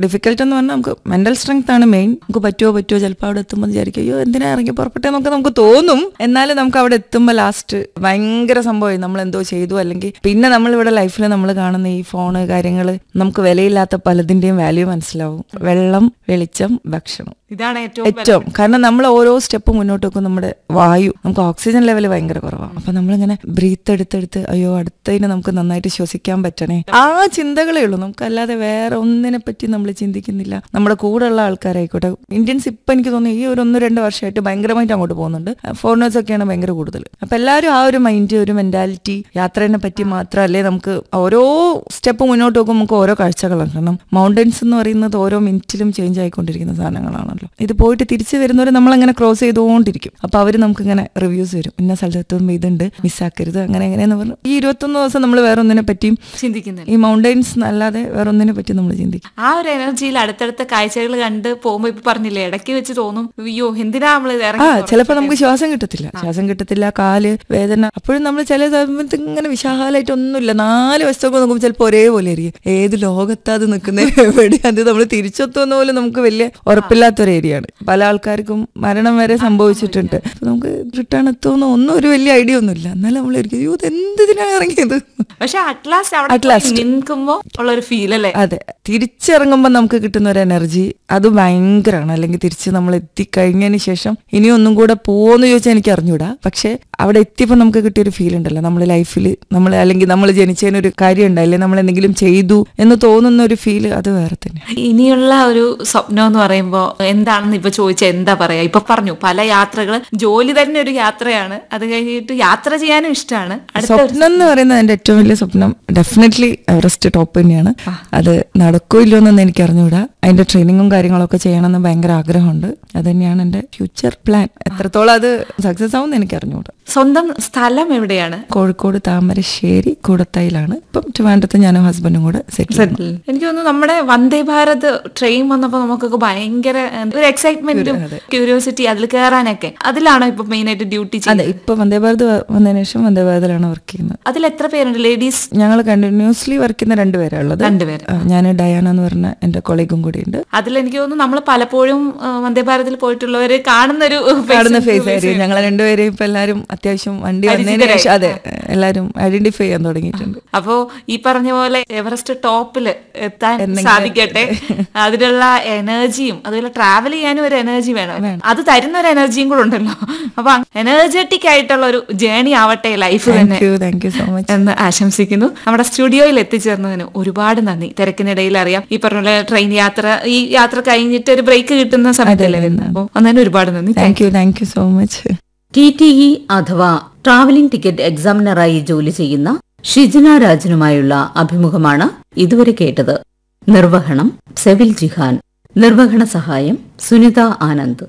Difficult എന്ന് പറഞ്ഞാൽ നമുക്ക് മെന്റൽ സ്ട്രെങ്ത് ആണ് മെയിൻ നമുക്ക് പറ്റുമോ പറ്റുമോ ചിലപ്പോൾ അവിടെ എത്തുമ്പോൾ വിചാരിക്കും അയ്യോ എന്തിനാ ഇറങ്ങി പുറപ്പെട്ടെ എന്നൊക്കെ നമുക്ക് തോന്നും എന്നാലും നമുക്ക് അവിടെ എത്തുമ്പോൾ ലാസ്റ്റ് ഭയങ്കര സംഭവമായി നമ്മൾ എന്തോ ചെയ്തു അല്ലെങ്കിൽ പിന്നെ നമ്മൾ ഇവിടെ ലൈഫിൽ നമ്മൾ കാണുന്ന ഈ ഫോണ് കാര്യങ്ങൾ നമുക്ക് വിലയില്ലാത്ത പലതിന്റെയും വാല്യൂ മനസ്സിലാവും വെള്ളം വെളിച്ചം ഭക്ഷണം ഇതാണ് ഏറ്റവും ഏറ്റവും കാരണം നമ്മൾ ഓരോ സ്റ്റെപ്പ് മുന്നോട്ട് വെക്കും നമ്മുടെ വായു നമുക്ക് ഓക്സിജൻ ലെവൽ ഭയങ്കര കുറവാണ് അപ്പൊ നമ്മളിങ്ങനെ ബ്രീത്ത് എടുത്തെടുത്ത് അയ്യോ അടുത്തതിന് നമുക്ക് നന്നായിട്ട് ശ്വസിക്കാൻ പറ്റണേ ആ ചിന്തകളേ ഉള്ളൂ നമുക്ക് അല്ലാതെ വേറെ ഒന്നിനെ പറ്റി നമ്മൾ ചിന്തിക്കുന്നില്ല നമ്മുടെ കൂടെയുള്ള ആൾക്കാരായിക്കോട്ടെ ഇന്ത്യൻസ് ഇപ്പൊ എനിക്ക് തോന്നുന്നു ഈ ഒരു ഒന്ന് രണ്ട് വർഷമായിട്ട് ഭയങ്കരമായിട്ട് അങ്ങോട്ട് പോകുന്നുണ്ട് ഫോറിനേഴ്സ് ഒക്കെയാണ് ഭയങ്കര കൂടുതൽ അപ്പൊ എല്ലാവരും ആ ഒരു മൈൻഡ് ഒരു മെന്റാലിറ്റി യാത്രേനെ പറ്റി മാത്രമല്ലേ നമുക്ക് ഓരോ സ്റ്റെപ്പ് മുന്നോട്ട് പോകുമ്പോൾ നമുക്ക് ഓരോ കാഴ്ചകളാണ് കാരണം മൗണ്ടൻസ് എന്ന് പറയുന്നത് ഓരോ മിനിറ്റിലും ചേഞ്ച് ആയിക്കൊണ്ടിരിക്കുന്ന സാധനങ്ങളാണല്ലോ ഇത് പോയിട്ട് തിരിച്ചു വരുന്നവർ നമ്മളങ്ങനെ ക്രോസ് ചെയ്തുകൊണ്ടിരിക്കും അപ്പൊ അവർ നമുക്ക് ഇങ്ങനെ റിവ്യൂസ് വരും ഇന്ന സ്ഥലത്തും ഇതുണ്ട് മിസ്സാക്കരുത് അങ്ങനെ എങ്ങനെയെന്ന് പറഞ്ഞു ഈ ഇരുപത്തൊന്ന് ദിവസം നമ്മൾ വേറെ ഒന്നിനെ പറ്റിയും ചിന്തിക്കുന്നില്ല ഈ മൗണ്ടൻസ് അല്ലാതെ വേറെ ഒന്നിനെ പറ്റി നമ്മൾ ചിന്തിക്കും ആ ഒരു എനർജിയിൽ അടുത്തടുത്ത കാഴ്ചകൾ കണ്ട് പോകുമ്പോ ഇപ്പൊ പറഞ്ഞില്ലേ ഇടയ്ക്ക് വെച്ച് തോന്നും അയ്യോ എന്തിനാ നമ്മൾ ഇത് ആ ഇറങ്ങി ചിലപ്പോൾ നമുക്ക് ശ്വാസം കിട്ടത്തില്ല ശ്വാസം കിട്ടത്തില്ല കാല് വേദന അപ്പോഴും നമ്മൾ ചില സമയത്ത് ഇങ്ങനെ വിശാലമായിട്ട് ഒന്നുമില്ല നാല് വശത്തൊക്കെ നോക്കുമ്പോൾ ചിലപ്പോൾ ഒരേപോലെ ആയിരിക്കും ഏത് ലോകത്താ അത് നിൽക്കുന്നത് എവിടെ അത് നമ്മൾ തിരിച്ചെത്തുന്ന പോലെ നമുക്ക് വലിയ ഉറപ്പില്ലാത്തൊരു ഏരിയ ആണ് പല ആൾക്കാർക്കും മരണം വരെ സംഭവിച്ചിട്ടുണ്ട് അപ്പൊ നമുക്ക് റിട്ടേൺ എത്തുമെന്നോ ഒന്നും ഒരു വലിയ ഐഡിയ ഒന്നുമില്ല എന്നാലും നമ്മൾ ഇരിക്കും അയ്യോ ഇത് എന്തിനാണ് ഇറങ്ങിയത് പക്ഷെ അറ്റ്ലാസ്റ്റ് അവിടെ At last. പോയി നിൽക്കുമ്പോ ഉള്ള ഒരു ഫീൽ അല്ലേ അതെ തിരിച്ചിറങ്ങുമ്പോൾ നമുക്ക് കിട്ടുന്ന ഒരു എനർജി അത് ഭയങ്കരമാണ് അല്ലെങ്കിൽ തിരിച്ച് നമ്മൾ എത്തിക്കഴിഞ്ഞതിന് ശേഷം ഇനി ഒന്നും കൂടെ പോവോന്ന് ചോദിച്ചാൽ എനിക്ക് അറിഞ്ഞൂടാ പക്ഷെ അവിടെ എത്തിയപ്പോൾ നമുക്ക് കിട്ടിയൊരു ഫീൽ ഉണ്ടല്ലോ നമ്മുടെ ലൈഫിൽ നമ്മൾ അല്ലെങ്കിൽ നമ്മൾ ജനിച്ചതിനൊരു കാര്യം ഉണ്ടായില്ലേ നമ്മൾ എന്തെങ്കിലും ചെയ്തു എന്ന് തോന്നുന്ന ഒരു ഫീൽ അത് വേറെ തന്നെ ഇനിയുള്ള ഒരു സ്വപ്നം എന്ന് പറയുമ്പോ എന്താണെന്ന് ഇപ്പൊ ചോദിച്ചാൽ എന്താ പറയാ ഇപ്പൊ പറഞ്ഞു പല യാത്രകൾ ജോലി തന്നെ ഒരു യാത്രയാണ് അത് കഴിഞ്ഞിട്ട് യാത്ര ചെയ്യാനും ഇഷ്ടമാണ് അടുത്ത ഒരു സ്വപ്നം എന്ന് പറയുന്നത് എന്റെ ഏറ്റവും വലിയ സ്വപ്നം ഡെഫിനറ്റ്ലി എവറസ്റ്റ് ടോപ്പ് തന്നെയാണ് അത് നടക്കോ ഇല്ലയോ എന്നൊന്നും എനിക്ക് അറിഞ്ഞുകൂടാ അതിന്റെ ട്രെയിനിങ്ങും കാര്യങ്ങളൊക്കെ ചെയ്യണമെന്ന് ഭയങ്കര ആഗ്രഹമുണ്ട് അത് തന്നെയാണ് എന്റെ ഫ്യൂച്ചർ പ്ലാൻ എത്രത്തോളം അത് സക്സസ് ആവും എന്ന് എനിക്ക് അറിഞ്ഞുകൂടാ സ്വന്തം സ്ഥലം എവിടെയാണ് കോഴിക്കോട് താമരശ്ശേരി കൂടത്തായിലാണ് ഇപ്പം ട്രിവാൻഡ്രത്ത് ഞാനും ഹസ്ബൻഡും കൂടെ സെറ്റിൽ എനിക്ക് തോന്നുന്നു നമ്മുടെ വന്ദേ ഭാരത് ട്രെയിൻ വന്നപ്പോ നമുക്കൊക്കെ ഭയങ്കര എന്താ, ഒരു എക്സൈറ്റ്മെന്റും ക്യൂരിയോസിറ്റി അതിൽ കയറാനൊക്കെ അതിലാണോ ഇപ്പൊ മെയിൻ ആയിട്ട് ഡ്യൂട്ടി അതെ ഇപ്പൊ വന്ദേ ഭാരത് വ- വന്നതിന് ശേഷം വന്ദേ ഭാരതിലാണ് വർക്ക് ചെയ്യുന്നത് അതിൽ എത്ര പേരുണ്ട് ലേഡീസ് ഞങ്ങൾ കണ്ടിന്യൂസ്ലി വർക്ക് ചെയ്യുന്ന രണ്ടുപേരാ ഉള്ളത് രണ്ടുപേര് ഞാൻ ഡയാന എന്ന് പറഞ്ഞ എന്റെ കൊളീഗും കൂടി ഉണ്ട് അതിൽ എനിക്ക് തോന്നുന്നു നമ്മൾ പലപ്പോഴും ആ, വന്ദേ ഭാരതിൽ പോയിട്ടുള്ളവര് കാണുന്ന ഒരു കാണുന്ന ഫേസ് ആയിരിക്കും ഞങ്ങളെ രണ്ടുപേരെയും ഇപ്പൊ എല്ലാരും അത്യാവശ്യം വണ്ടി വന്നതിന് ശേഷം അതെ എല്ലാരും ഐഡന്റിഫൈ ചെയ്യാൻ തുടങ്ങിയിട്ടുണ്ട് അപ്പോ ഈ പറഞ്ഞ പോലെ എവറസ്റ്റ് ടോപ്പിൽ എത്താൻ സാധിക്കട്ടെ അതിനുള്ള എനർജിയും അതുപോലെ ട്രാവൽ ചെയ്യാനും ഒരു എനർജി വേണം അത് തരുന്ന ഒരു എനർജിയും കൂടെ ഉണ്ടല്ലോ അപ്പൊ എനർജറ്റിക് ആയിട്ടുള്ള ഒരു ജേണി ആവട്ടെ ലൈഫ് തന്നെ thank you thank you so much എന്ന് ആശംസിക്കുന്നു നമ്മുടെ സ്റ്റുഡിയോയിൽ എത്തിച്ചേർന്നതിന് ഒരുപാട് നന്ദി തിരക്കിനിടയിൽ അറിയാം ഈ പറഞ്ഞ പോലെ ട്രെയിൻ യാത്ര ഈ യാത്ര കഴിഞ്ഞിട്ട് ഒരു ബ്രേക്ക് കിട്ടുന്ന സമയത്തല്ലേ വരുന്നത് അപ്പോൾ ഒന്നതിന് ഒരുപാട് നന്ദി thank you thank you so much T T E അഥവാ ട്രാവലിംഗ് ടിക്കറ്റ് എക്സാമിനറായി ജോലി ചെയ്യുന്ന ഷിജന രാജനുമായുള്ള അഭിമുഖമാണ് ഇതുവരെ കേട്ടത് നിർവഹണം സെവിൽ ജിഹാൻ നിർവഹണ സഹായം സുനിത ആനന്ദ്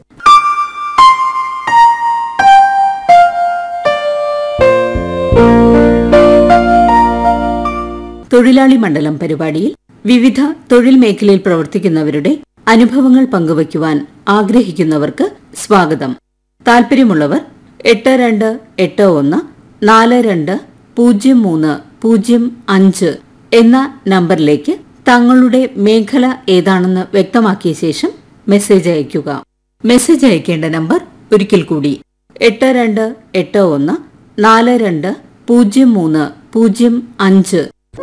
തൊഴിലാളി മണ്ഡലം പരിപാടിയിൽ വിവിധ തൊഴിൽ മേഖലയിൽ പ്രവർത്തിക്കുന്നവരുടെ അനുഭവങ്ങൾ പങ്കുവയ്ക്കുവാൻ ആഗ്രഹിക്കുന്നവർക്ക് സ്വാഗതം താല്പര്യമുള്ളവർ എട്ട് രണ്ട് എട്ട് ഒന്ന് നാല് രണ്ട് പൂജ്യം മൂന്ന് പൂജ്യം അഞ്ച് എന്ന നമ്പറിലേക്ക് തങ്ങളുടെ മേഖല ഏതാണെന്ന് വ്യക്തമാക്കിയ ശേഷം മെസ്സേജ് അയയ്ക്കുക മെസ്സേജ് അയക്കേണ്ട നമ്പർ ഒരിക്കൽ കൂടി എട്ട് രണ്ട് എട്ട് ഒന്ന് നാല് രണ്ട് പൂജ്യം മൂന്ന് പൂജ്യം അഞ്ച്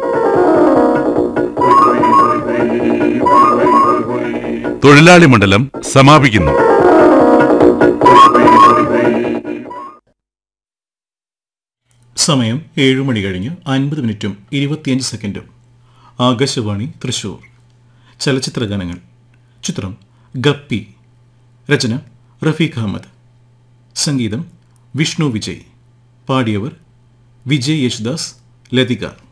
തൊഴിലാളി മണ്ഡലം സമാപിക്കുന്നു സമയം ഏഴ് മണി കഴിഞ്ഞ് അൻപത് മിനിറ്റും ഇരുപത്തിയഞ്ച് സെക്കൻഡും ആകാശവാണി തൃശൂർ ചലച്ചിത്ര ഗാനങ്ങൾ ചിത്രം ഗപ്പി രചന റഫീഖ് അഹമ്മദ് സംഗീതം വിഷ്ണു വിജയ് പാടിയവർ വിജയ് യേശുദാസ് ലതിക